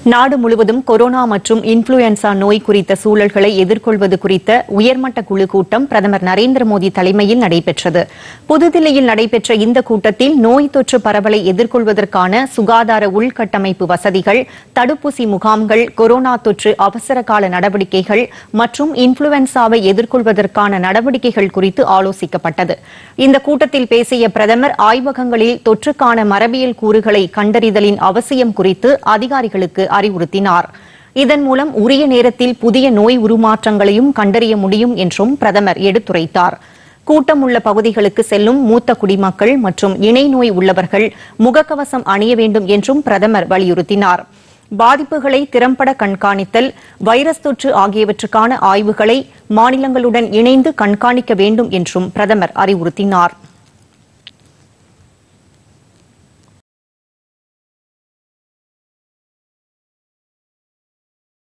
நாடு முழுவதும் கொரோனா மற்றும் இன்ஃபுளுயன்சா நோய் குறித்த சூழல்களை எதிர்கொள்வது குறித்த உயர்மட்ட குழு கூட்டம் பிரதமர் நரேந்திர மோடி தலைமையில் நடைபெற்றது புதுதில்லியில் நடைபெற்ற இந்த கூட்டத்தில் நோய் தொற்று பரவலை எதிர்கொள்வதற்கான சுகாதார உள்கட்டமைப்பு வசதிகள் தடுப்பூசி முகாம்கள் கொரோனா தொற்று அவசர கால நடவடிக்கைகள் மற்றும் இன்ஃபுளுவன்சாவை எதிர்கொள்வதற்கான நடவடிக்கைகள் குறித்து ஆலோசிக்கப்பட்டது இந்த கூட்டத்தில் பேசிய பிரதமர் ஆய்வகங்களில் தொற்றுக்கான மரபியல் கூறுகளை கண்டறிதலின் அவசியம் குறித்து அதிகாரிகளுக்கு அறிவுறுத்தினார் இதன் மூலம் உரிய நேரத்தில் புதிய நோய் உருமாற்றங்களையும் கண்டறிய முடியும் என்றும் பிரதமர் எடுத்துரைத்தார் கூட்டம் உள்ள பகுதிகளுக்கு செல்லும் மூத்த குடிமக்கள் மற்றும் இணை நோய் உள்ளவர்கள் முகக்கவசம் அணிய வேண்டும் என்றும் பிரதமர் வலியுறுத்தினார் பாதிப்புகளை திறம்பட கண்காணித்தல் வைரஸ் தொற்று ஆகியவற்றுக்கான ஆய்வுகளை மாநிலங்களுடன் இணைந்து கண்காணிக்க வேண்டும் என்றும் பிரதமர் அறிவுறுத்தினார்